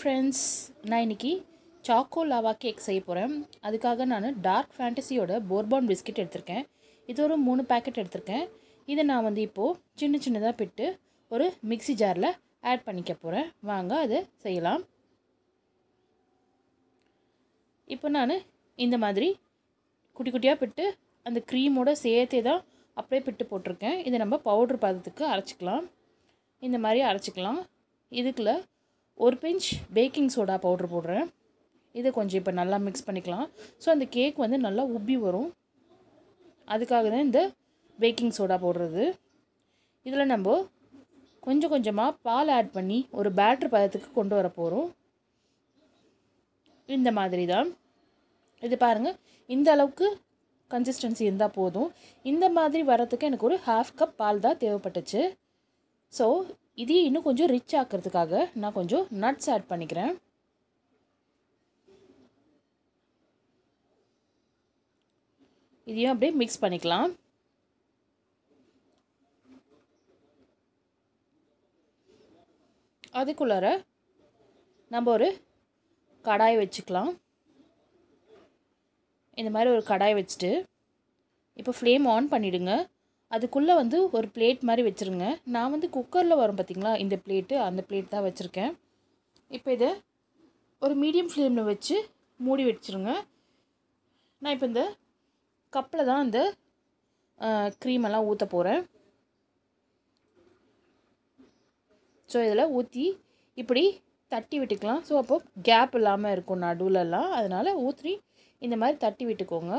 friends நான் இன்னைக்கு choco lava cake செய்ய போகிறேன் அதுக்காக நான் டார்க் ஃபேண்டசியோட போர்பான் பிஸ்கெட் எடுத்திருக்கேன் இது ஒரு மூணு பேக்கெட் எடுத்திருக்கேன் இதை நான் வந்து இப்போது சின்ன சின்னதாக பிட்டு ஒரு மிக்ஸி ஜாரில் ஆட் பண்ணிக்க போகிறேன் வாங்க அதை செய்யலாம் இப்போ நான் இந்த மாதிரி குட்டி குட்டியாக பிட்டு அந்த க்ரீமோட சேர்த்தே தான் அப்படியே பிட்டு போட்டிருக்கேன் இதை நம்ம பவுட்ரு பதத்துக்கு அரைச்சிக்கலாம் இந்த மாதிரி அரைச்சிக்கலாம் இதுக்குள்ள ஒரு பிஞ்ச் பேக்கிங் சோடா பவுட்ரு போடுறேன் இதை கொஞ்சம் இப்போ நல்லா மிக்ஸ் பண்ணிக்கலாம் ஸோ அந்த கேக் வந்து நல்லா உப்பி வரும் அதுக்காக தான் இந்த பேக்கிங் சோடா போடுறது இதில் நம்ம கொஞ்சம் கொஞ்சமாக பால் ஆட் பண்ணி ஒரு பேட்ரு பதத்துக்கு கொண்டு வர போகிறோம் இந்த மாதிரி தான் இது பாருங்கள் இந்த அளவுக்கு கன்சிஸ்டன்சி இருந்தால் போதும் இந்த மாதிரி வரத்துக்கு எனக்கு ஒரு ஹாஃப் கப் பால் தான் தேவைப்பட்டுச்சு ஸோ இதையும் இன்னும் கொஞ்சம் ரிச் ஆக்கிறதுக்காக நான் கொஞ்சம் நட்ஸ் ஆட் பண்ணிக்கிறேன் இதையும் அப்படியே மிக்ஸ் பண்ணிக்கலாம் அதுக்குள்ளார நம்ம ஒரு கடாய் வச்சுக்கலாம் இந்த மாதிரி ஒரு கடாய் வச்சுட்டு இப்போ ஃப்ளேம் ஆன் பண்ணிவிடுங்க அதுக்குள்ளே வந்து ஒரு பிளேட் மாதிரி வச்சுருங்க நான் வந்து குக்கரில் வரும் பார்த்திங்களா இந்த பிளேட்டு அந்த பிளேட் தான் வச்சுருக்கேன் இப்போ இதை ஒரு மீடியம் ஃப்ளேமில் வச்சு மூடி வச்சுருங்க நான் இப்போ இந்த கப்பில் தான் இந்த க்ரீமெல்லாம் ஊற்ற போகிறேன் ஸோ இதில் ஊற்றி இப்படி தட்டி விட்டுக்கலாம் ஸோ அப்போ கேப் இல்லாமல் இருக்கும் நடுவுலலாம் அதனால் ஊற்றி இந்த மாதிரி தட்டி விட்டுக்கோங்க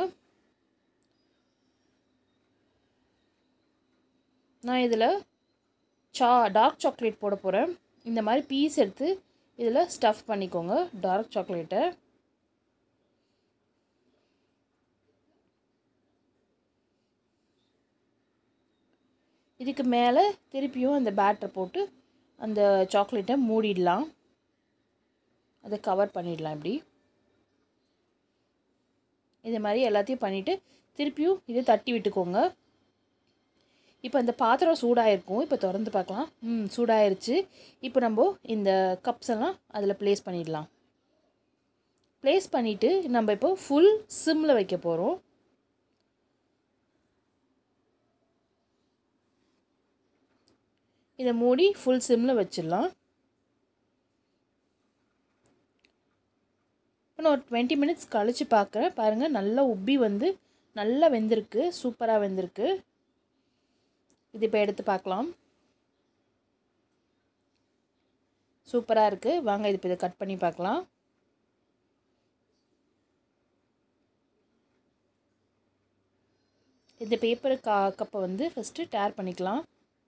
நான் இதில் சா டார்க் சாக்லேட் போட போகிறேன் இந்த மாதிரி பீஸ் எடுத்து இதில் ஸ்டஃப் பண்ணிக்கோங்க டார்க் சாக்லேட்டை இதுக்கு மேலே திருப்பியும் அந்த பேட்டரை போட்டு அந்த சாக்லேட்டை மூடிடலாம் அதை கவர் பண்ணிடலாம் இப்படி இது மாதிரி எல்லாத்தையும் பண்ணிவிட்டு திருப்பியும் இதை தட்டி விட்டுக்கோங்க இப்போ இந்த பாத்திரம் சூடாயிருக்கும் இப்போ திறந்து பார்க்கலாம் ம் சூடாயிருச்சு இப்போ நம்ம இந்த கப்ஸ் எல்லாம் அதில் ப்ளேஸ் பண்ணிடலாம் ப்ளேஸ் பண்ணிவிட்டு நம்ம இப்போ ஃபுல் சிம்மில் வைக்க போகிறோம் இதை மூடி ஃபுல் சிம்மில் வச்சிடலாம் நான் ஒரு டுவெண்ட்டி மினிட்ஸ் கழித்து பார்க்குறேன் பாருங்கள் நல்லா உப்பி வந்து நல்லா வெந்திருக்கு சூப்பராக வெந்திருக்கு இது இப்போ எடுத்து பார்க்கலாம் சூப்பராக இருக்குது வாங்க இது இப்போ இதை கட் பண்ணி பார்க்கலாம் இந்த பேப்பர் கா கப்பை வந்து ஃபஸ்ட்டு டேர் பண்ணிக்கலாம்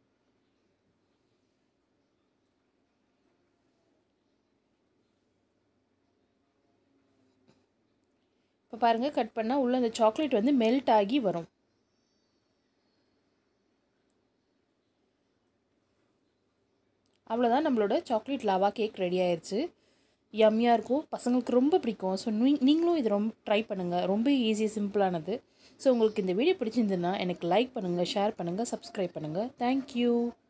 இப்போ பாருங்கள் கட் பண்ணால் உள்ளே அந்த சாக்லேட் வந்து மெல்ட் ஆகி வரும் அவ்வளோதான் நம்மளோட சாக்லேட் லாவா கேக் ரெடி ஆயிடுச்சு யம்மியாக இருக்கும் பசங்களுக்கு ரொம்ப பிடிக்கும் ஸோ நீ நீங்களும் இது ரொம்ப ட்ரை பண்ணுங்கள் ரொம்ப ஈஸி சிம்பிளானது ஸோ உங்களுக்கு இந்த வீடியோ பிடிச்சிருந்துன்னா எனக்கு லைக் பண்ணுங்கள் ஷேர் பண்ணுங்கள் சப்ஸ்கிரைப் பண்ணுங்கள் தேங்க்யூ